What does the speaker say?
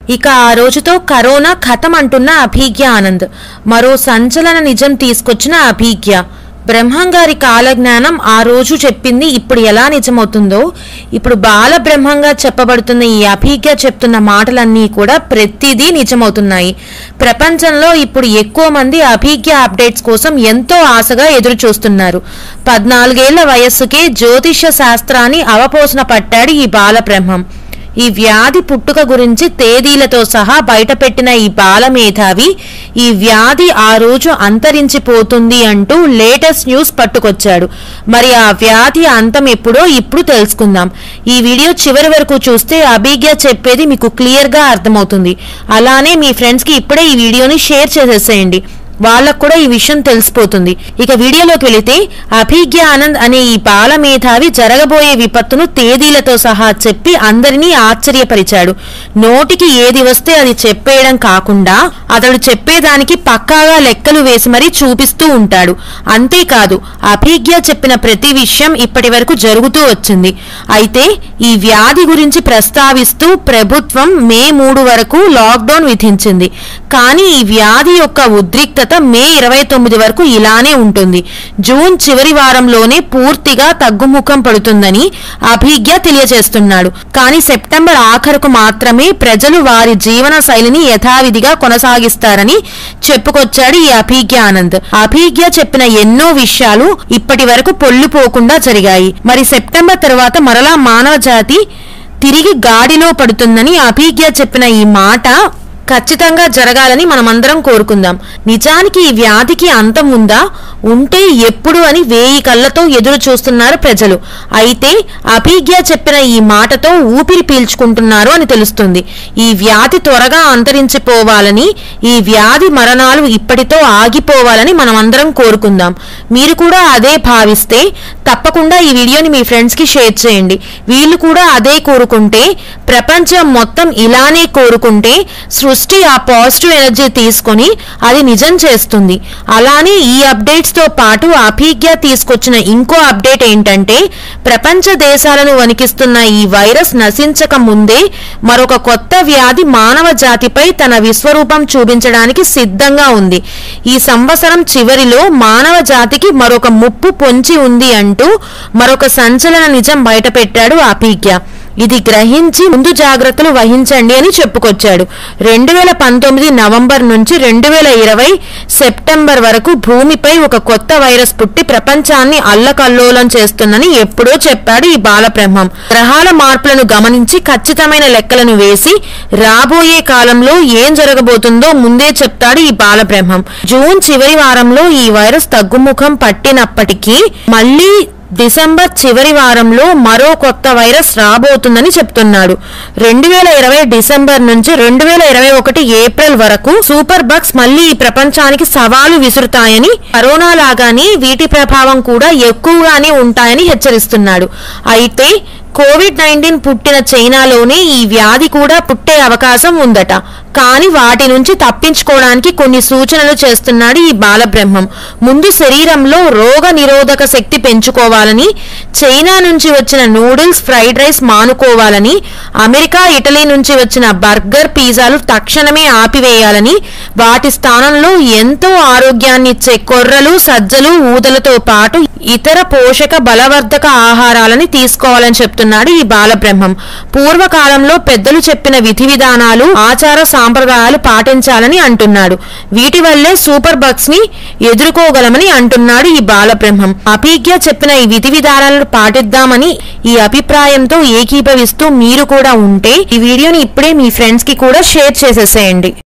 ఇక ఆ రోజుతో కరోనా ఖతం అంటున్న అభిజ్ఞ ఆనంద్ మరో సంచలన నిజం తీసుకొచ్చిన అభిజ్ఞ బ్రహ్మంగారి కాలజ్ఞానం ఆ రోజు చెప్పింది ఇప్పుడు ఎలా నిజమవుతుందో ఇప్పుడు బాల బ్రహ్మంగా చెప్పబడుతున్న ఈ అభిజ్ఞ చెప్తున్న మాటలన్నీ కూడా ప్రతిదీ నిజమవుతున్నాయి ప్రపంచంలో ఇప్పుడు ఎక్కువ మంది అభిజ్ఞ అప్డేట్స్ కోసం ఎంతో ఆశగా ఎదురు చూస్తున్నారు పద్నాలుగేళ్ల వయస్సుకే జ్యోతిష్య శాస్త్రాన్ని అవపోసన పట్టాడు ఈ బాల బ్రహ్మం ఈ వ్యాధి పుట్టుక గురించి తేదీలతో సహా బయటపెట్టిన ఈ బాలమేధావి ఈ వ్యాధి ఆ రోజు అంతరించిపోతుంది అంటూ లేటెస్ట్ న్యూస్ పట్టుకొచ్చాడు మరి ఆ వ్యాధి అంతం ఎప్పుడో ఇప్పుడు తెలుసుకుందాం ఈ వీడియో చివరి వరకు చూస్తే అభిజ్ఞ చెప్పేది మీకు క్లియర్గా అర్థమవుతుంది అలానే మీ ఫ్రెండ్స్కి ఇప్పుడే ఈ వీడియోని షేర్ చేసేసేయండి వాళ్ళకు కూడా ఈ విషయం తెలిసిపోతుంది ఇక వీడియోలోకి వెళితే అభిజ్ఞ ఆనంద్ అనే ఈ బాల మేధావి జరగబోయే విపత్తును తేదీలతో సహా చెప్పి అందరినీ ఆశ్చర్యపరిచాడు నోటికి ఏది వస్తే అది చెప్పేయడం కాకుండా అతడు చెప్పేదానికి పక్కాగా లెక్కలు వేసి మరీ చూపిస్తూ ఉంటాడు అంతేకాదు అభిజ్ఞ చెప్పిన ప్రతి విషయం ఇప్పటి వరకు జరుగుతూ వచ్చింది అయితే ఈ వ్యాధి గురించి ప్రస్తావిస్తూ ప్రభుత్వం మే మూడు వరకు లాక్డౌన్ విధించింది కానీ ఈ వ్యాధి యొక్క ఉద్రిక్తత మే ఇరవై తొమ్మిది వరకు ఇలానే ఉంటుంది జూన్ చివరి వారంలోనే పూర్తిగా తగ్గుముఖం పడుతుందని అభిజ్ఞ తెలియజేస్తున్నాడు కానీ సెప్టెంబర్ ఆఖరుకు మాత్రమే ప్రజలు వారి జీవన శైలిని యథావిధిగా కొనసాగిస్తారని చెప్పుకొచ్చాడు ఈ అభిజ్ఞ ఆనంద్ అభిజ్ఞ చెప్పిన ఎన్నో విషయాలు ఇప్పటి వరకు పొల్లుపోకుండా జరిగాయి మరి సెప్టెంబర్ తర్వాత మరలా మానవ జాతి తిరిగి గాడిలో పడుతుందని అభిజ్ఞ చెప్పిన ఈ మాట ఖచ్చితంగా జరగాలని మనమందరం కోరుకుందాం నిజానికి ఈ వ్యాధికి అంతం ఉందా ఉంటే ఎప్పుడు అని వేయి కళ్ళతో ఎదురు చూస్తున్నారు ప్రజలు అయితే అభిజ్ఞ చెప్పిన ఈ మాటతో ఊపిరి పీల్చుకుంటున్నారు అని తెలుస్తుంది ఈ వ్యాధి త్వరగా అంతరించిపోవాలని ఈ వ్యాధి మరణాలు ఇప్పటితో ఆగిపోవాలని మనమందరం కోరుకుందాం మీరు కూడా అదే భావిస్తే తప్పకుండా ఈ వీడియోని మీ ఫ్రెండ్స్కి షేర్ చేయండి వీళ్ళు కూడా అదే కోరుకుంటే ప్రపంచం మొత్తం ఇలానే కోరుకుంటే సృష్టి ఆ పాజిటివ్ ఎనర్జీ తీసుకొని అది నిజం చేస్తుంది అలానే ఈ అప్డేట్స్ తో పాటు అభిజ్ఞ తీసుకొచ్చిన ఇంకో అప్డేట్ ఏంటంటే ప్రపంచ దేశాలను వణికిస్తున్న ఈ వైరస్ నశించక ముందే మరొక కొత్త వ్యాధి మానవ జాతిపై తన విశ్వరూపం చూపించడానికి సిద్ధంగా ఉంది ఈ సంవత్సరం చివరిలో మానవ జాతికి మరొక ముప్పు పొంచి ఉంది అంటూ మరొక సంచలన నిజం బయటపెట్టాడు అభిజ్ఞ ఇది గ్రహించి ముందు జాగ్రత్తలు వహించండి అని చెప్పుకొచ్చాడు రెండు వేల పంతొమ్మిది నవంబర్ నుంచి రెండు వేల ఇరవై సెప్టెంబర్ వరకు భూమిపై ఒక కొత్త వైరస్ పుట్టి ప్రపంచాన్ని అల్లకల్లోలం చేస్తుందని ఎప్పుడో చెప్పాడు ఈ బాలబ్రహ్మం గ్రహాల మార్పులను గమనించి ఖచ్చితమైన లెక్కలను వేసి రాబోయే కాలంలో ఏం జరగబోతుందో ముందే చెప్తాడు ఈ బాలబ్రహ్మం జూన్ చివరి వారంలో ఈ వైరస్ తగ్గుముఖం పట్టినప్పటికీ మళ్ళీ డిసెంబర్ చివరి వారంలో మరో కొత్త వైరస్ రాబోతుందని చెప్తున్నాడు రెండు వేల ఇరవై డిసెంబర్ నుంచి రెండు వేల ఇరవై ఒకటి ఏప్రిల్ వరకు సూపర్ బగ్స్ మళ్ళీ ఈ ప్రపంచానికి సవాలు విసురుతాయని కరోనా లాగానే వీటి ప్రభావం కూడా ఎక్కువగానే ఉంటాయని హెచ్చరిస్తున్నాడు అయితే కోవిడ్ నైన్టీన్ పుట్టిన చైనాలోనే ఈ వ్యాధి కూడా పుట్టే అవకాశం ఉందట కానీ వాటి నుంచి తప్పించుకోవడానికి కొన్ని సూచనలు చేస్తున్నాడు ఈ బాలబ్రహ్మం ముందు శరీరంలో రోగ నిరోధక శక్తి పెంచుకోవాలని చైనా నుంచి వచ్చిన నూడిల్స్ ఫ్రైడ్ రైస్ మానుకోవాలని అమెరికా ఇటలీ నుంచి వచ్చిన బర్గర్ పిజ్జాలు తక్షణమే ఆపివేయాలని వాటి స్థానంలో ఎంతో ఆరోగ్యాన్ని ఇచ్చే కొర్రలు సజ్జలు ఊదలతో పాటు ఇతర పోషక బలవర్ధక ఆహారాలని తీసుకోవాలని చెప్తున్నాడు ఈ బాలబ్రహ్మం పూర్వకాలంలో పెద్దలు చెప్పిన విధి విధానాలు ఆచార సాంప్రదాయాలు పాటించాలని అంటున్నాడు వీటి వల్లే సూపర్ బగ్స్ ని ఎదుర్కోగలమని అంటున్నాడు ఈ బాలబ్రహ్మం అభిజ్ఞ చెప్పిన ఈ విధి విధానాలను పాటిద్దామని ఈ అభిప్రాయంతో ఏకీభవిస్తూ మీరు కూడా ఉంటే ఈ వీడియోని ఇప్పుడే మీ ఫ్రెండ్స్ కి కూడా షేర్ చేసేసేయండి